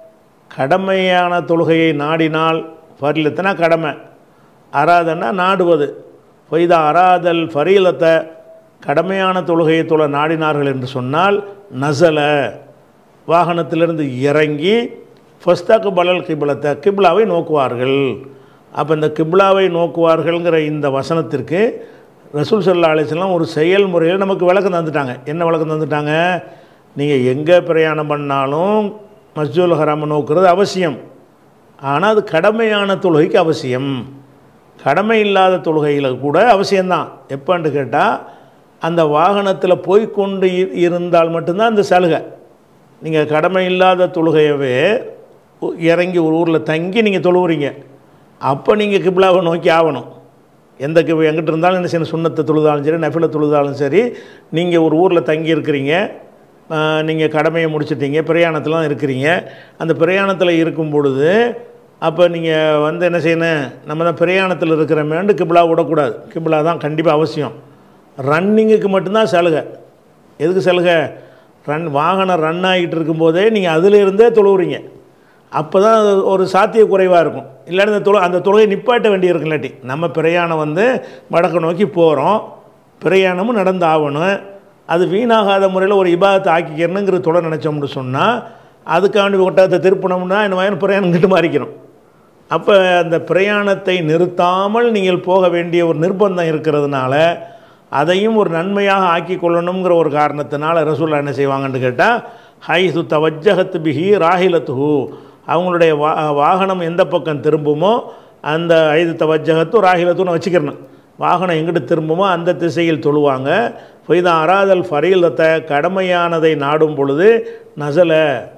கடமையான தொழுகையை நாடினால் ஃபரீலத்துனா கடமை அராதன்னா நாடுவது ஃபைதா அராதல் ஃபரீலத்தை கடமையான தொழுகையை தொழ நாடினார்கள் என்று சொன்னால் நசல வாகனத்திலிருந்து இறங்கி ஃபஸ்தாக்கு பலல் கிபிலத்தை கிப்லாவை நோக்குவார்கள் அப்போ இந்த கிப்லாவை நோக்குவார்கள்ங்கிற இந்த வசனத்திற்கு ரசூல் சல்லா அலிஸ்லாம் ஒரு செயல்முறையில் நமக்கு விளக்கம் தந்துட்டாங்க என்ன விளக்கம் தந்துட்டாங்க நீங்கள் எங்கே பிரயாணம் பண்ணாலும் மஸ்ஜூல் ஹராமை நோக்குறது அவசியம் ஆனால் அது கடமையான தொழுகைக்கு அவசியம் கடமை இல்லாத தொழுகையில் கூட அவசியம்தான் எப்போன்னு கேட்டால் அந்த வாகனத்தில் போய்க்கொண்டு இ- இருந்தால் மட்டும்தான் அந்த சலுகை நீங்கள் கடமை இல்லாத தொழுகையவே உ- இறங்கி ஒரு ஊரில் தங்கி நீங்கள் தொழுவுறீங்க அப்போ நீங்கள் கிப்லாவை நோக்கி ஆகணும் எந்த கிப் எங்கிட்ட இருந்தாலும் என்ன செய்யணும் சுண்ணத்தை தொழுதாலும் சரி நஃபில தொழுதாலும் சரி நீங்கள் ஒரு ஊரில் தங்கி இருக்கிறீங்க நீங்கள் கடமையை முடிச்சிட்டீங்க பிரயாணத்தில் இருக்கிறீங்க அந்த பிரயாணத்தில் இருக்கும் பொழுது அப்போ நீங்கள் வந்து என்ன செய்யணும் நம்ம தான் பிரயாணத்தில் இருக்கிறமேண்டு கிப்லா விடக்கூடாது கிப்லா தான் கண்டிப்பாக அவசியம் ரன்னிங்குக்கு மட்டும்தான் சலுகை எதுக்கு சலுகை ரன் வாகனம் ரன் ஆகிட்டு இருக்கும்போதே நீங்கள் அதிலிருந்தே தொழுவுறீங்க அப்போ தான் அது ஒரு சாத்திய குறைவாக இருக்கும் இல்லாட்டி அந்த தொழு அந்த தொழுகை நிப்பாட்ட வேண்டியிருக்கும் இல்லாட்டி நம்ம பிரயாணம் வந்து வடக்கு நோக்கி போகிறோம் பிரயாணமும் நடந்து ஆகணும் அது வீணாகாத முறையில் ஒரு இபாதத்தை ஆக்கிக்கிறணுங்கிற தொலை நினச்சோம்னு சொன்னால் அதுக்காண்டி ஒட்டகத்தை திருப்பணம்னா இந்த மாதிரி பிரயாணம் கிட்ட மாறிக்கணும் அப்போ அந்த பிரயாணத்தை நிறுத்தாமல் நீங்கள் போக வேண்டிய ஒரு நிர்பந்தம் இருக்கிறதுனால அதையும் ஒரு நன்மையாக ஆக்கி கொள்ளணுங்கிற ஒரு காரணத்தினால ரசூல்லா என்ன செய்வாங்கன்னு கேட்டால் ஹைசு தவஜகத்து பிஹி ராஹிலத்துஹு அவங்களுடைய வா வாகனம் எந்த பக்கம் திரும்புமோ அந்த ஐது தவஜகத்து ராஹிலத்துன்னு வச்சுக்கிறணும் வாகனம் எங்கிட்டு திரும்புமோ அந்த திசையில் தொழுவாங்க ஃபைதா அராதல் ஃபரீலத்தை கடமையானதை நாடும் பொழுது நசல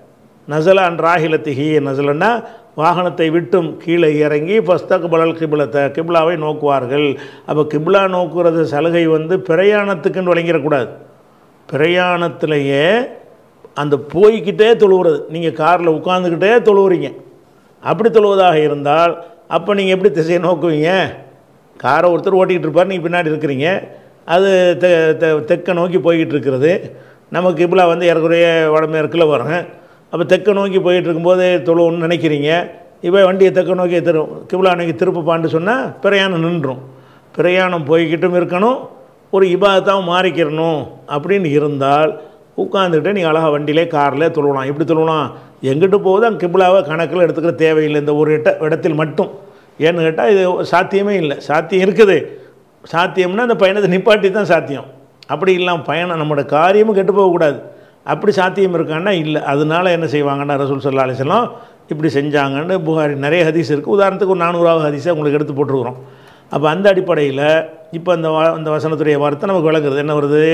நசல அன் ராஹிலத்திஹி நசலன்னா வாகனத்தை விட்டும் கீழே இறங்கி ஃபஸ்தக் பலல் கிபிலத்தை கிப்லாவை நோக்குவார்கள் அப்போ கிப்லா நோக்குறது சலுகை வந்து பிரயாணத்துக்குன்னு வழங்கிடக்கூடாது பிரயாணத்திலேயே அந்த போய்கிட்டே தொழுவுறது நீங்கள் காரில் உட்காந்துக்கிட்டே தொழுவுறீங்க அப்படி தொழுவதாக இருந்தால் அப்போ நீங்கள் எப்படி திசையை நோக்குவீங்க காரை ஒருத்தர் ஓட்டிக்கிட்டு இருப்பார் நீங்கள் பின்னாடி இருக்கிறீங்க அது தெ தெ- தெற்க நோக்கி போய்கிட்டு இருக்கிறது நமக்கு கிப்லா வந்து ஏறக்குறைய வடமேற்கில் வரும் அப்போ தெற்க நோக்கி போயிட்டு இருக்கும்போது தொழுவுன்னு நினைக்கிறீங்க இப்போ வண்டியை தெற்க நோக்கி திரு கிப்லா நோக்கி திருப்பப்பான்னு சொன்னால் பிரயாணம் நின்றும் பிரயாணம் போய்கிட்டும் இருக்கணும் ஒரு இபாதத்தான் மாறிக்கிறணும் அப்படின்னு இருந்தால் உட்காந்துக்கிட்டு நீங்கள் அழகாக வண்டியிலே காரில் தொழுவலாம் எப்படி தொழுவலாம் எங்கிட்டு போகுது அங்கே கிப்லாவை கணக்கில் எடுத்துக்கிற தேவையில்லை இந்த ஒரு இட்ட இடத்தில் மட்டும் ஏன்னு கேட்டால் இது சாத்தியமே இல்லை சாத்தியம் இருக்குது சாத்தியம்னா அந்த பயணத்தை நிப்பாட்டி தான் சாத்தியம் அப்படி இல்லாமல் பயணம் நம்மளோட காரியமும் கெட்டு போகக்கூடாது அப்படி சாத்தியம் இருக்கான்னா இல்லை அதனால என்ன செய்வாங்கன்னா ரசூல் சல்லா அலிஸ்லாம் இப்படி செஞ்சாங்கன்னு புகாரி நிறைய ஹதீஸ் இருக்குது உதாரணத்துக்கு ஒரு நானூறாவது ஹதீஸை உங்களுக்கு எடுத்து போட்டிருக்கிறோம் அப்போ அந்த அடிப்படையில் இப்போ அந்த வ- அந்த வசனத்துடைய வார்த்தை நமக்கு விளங்குறது என்ன வருது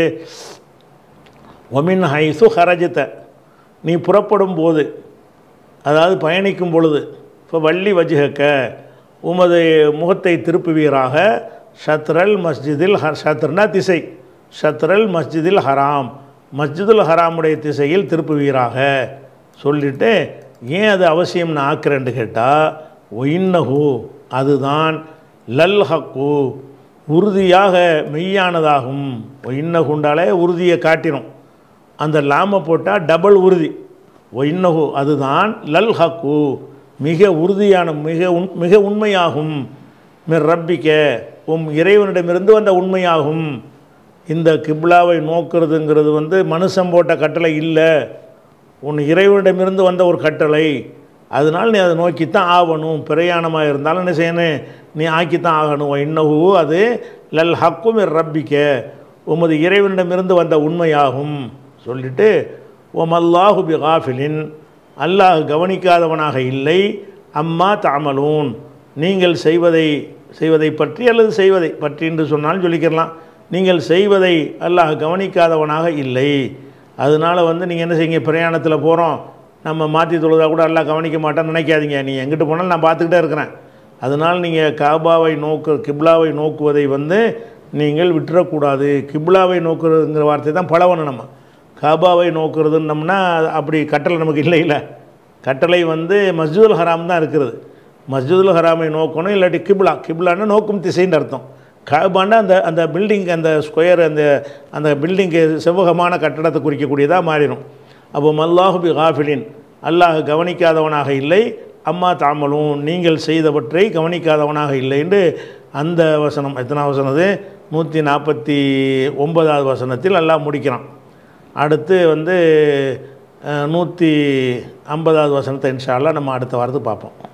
ஒமின் ஹைசு ஹரஜத்தை நீ புறப்படும் போது அதாவது பயணிக்கும் பொழுது இப்போ வள்ளி வஜ்ஹக்க உமது முகத்தை திருப்புவீராக ஷத்ரல் மஸ்ஜிதில் ஹ ஷத்ரனா திசை ஷத்ரல் மஸ்ஜிதில் ஹராம் மஸ்ஜிதுல் ஹராமுடைய திசையில் திருப்புவீராக சொல்லிட்டு ஏன் அது அவசியம்னு ஆக்குறேன்னு கேட்டால் ஒயின்னஹு அதுதான் லல் ஹக்கு உறுதியாக மெய்யானதாகும் ஒயின்னகுண்டாலே உறுதியை காட்டிடும் அந்த லாமை போட்டால் டபுள் உறுதி ஒயின்னஹு அதுதான் லல் ஹக்கு மிக உறுதியான மிக உண் மிக உண்மையாகும் மிர் ரப்பிக்க உம் இறைவனிடமிருந்து வந்த உண்மையாகும் இந்த கிப்லாவை நோக்கிறதுங்கிறது வந்து மனுஷன் போட்ட கட்டளை இல்லை உன் இறைவனிடமிருந்து வந்த ஒரு கட்டளை அதனால் நீ அதை நோக்கித்தான் ஆகணும் பிரயாணமாக இருந்தாலும் என்ன செய்யணும் நீ ஆக்கித்தான் ஆகணும் இன்னஹு அது லல் ஹக்கும் ரப்பிக்க உமது இறைவனிடமிருந்து வந்த உண்மையாகும் சொல்லிட்டு ஓம் அல்லாஹு பி காஃபிலின் அல்லாஹ் கவனிக்காதவனாக இல்லை அம்மா தாமலூன் நீங்கள் செய்வதை செய்வதை பற்றி அல்லது செய்வதை பற்றி என்று சொன்னாலும் சொல்லிக்கிறலாம் நீங்கள் செய்வதை அல்லாஹ் கவனிக்காதவனாக இல்லை அதனால் வந்து நீங்கள் என்ன செய்யுங்க பிரயாணத்தில் போகிறோம் நம்ம மாற்றி தொழுதா கூட எல்லாம் கவனிக்க மாட்டேன்னு நினைக்காதீங்க நீ எங்கிட்டு போனாலும் நான் பார்த்துக்கிட்டே இருக்கிறேன் அதனால் நீங்கள் காபாவை நோக்கு கிப்லாவை நோக்குவதை வந்து நீங்கள் விட்டுறக்கூடாது கிப்லாவை நோக்குறதுங்கிற வார்த்தை தான் பழவணும் நம்ம காபாவை நோக்குறதுன்னோம்னா அப்படி கட்டளை நமக்கு இல்லை இல்லை கட்டளை வந்து மஸ்ஜிதுல் ஹராம் தான் இருக்கிறது மஸ்ஜிதுல் ஹராமை நோக்கணும் இல்லாட்டி கிப்லா கிப்லான்னு நோக்கும் திசைன்னு அர்த்தம் காபான்னா அந்த அந்த பில்டிங் அந்த ஸ்கொயர் அந்த அந்த பில்டிங்கு செவ்வகமான கட்டடத்தை குறிக்கக்கூடியதாக மாறிடும் அப்போ மல்லாஹு பி காஃபிலின் அல்லாஹ் கவனிக்காதவனாக இல்லை அம்மா தாமலும் நீங்கள் செய்தவற்றை கவனிக்காதவனாக இல்லை என்று அந்த வசனம் எத்தனாவது வசனது நூற்றி நாற்பத்தி ஒன்பதாவது வசனத்தில் அல்லாஹ் முடிக்கிறான் அடுத்து வந்து அஹ், நூற்றி ஐம்பதாவது வசனத்தை இன்ஷா அல்லாஹ் நம்ம அடுத்த வாரத்துக்கு பார்ப்போம்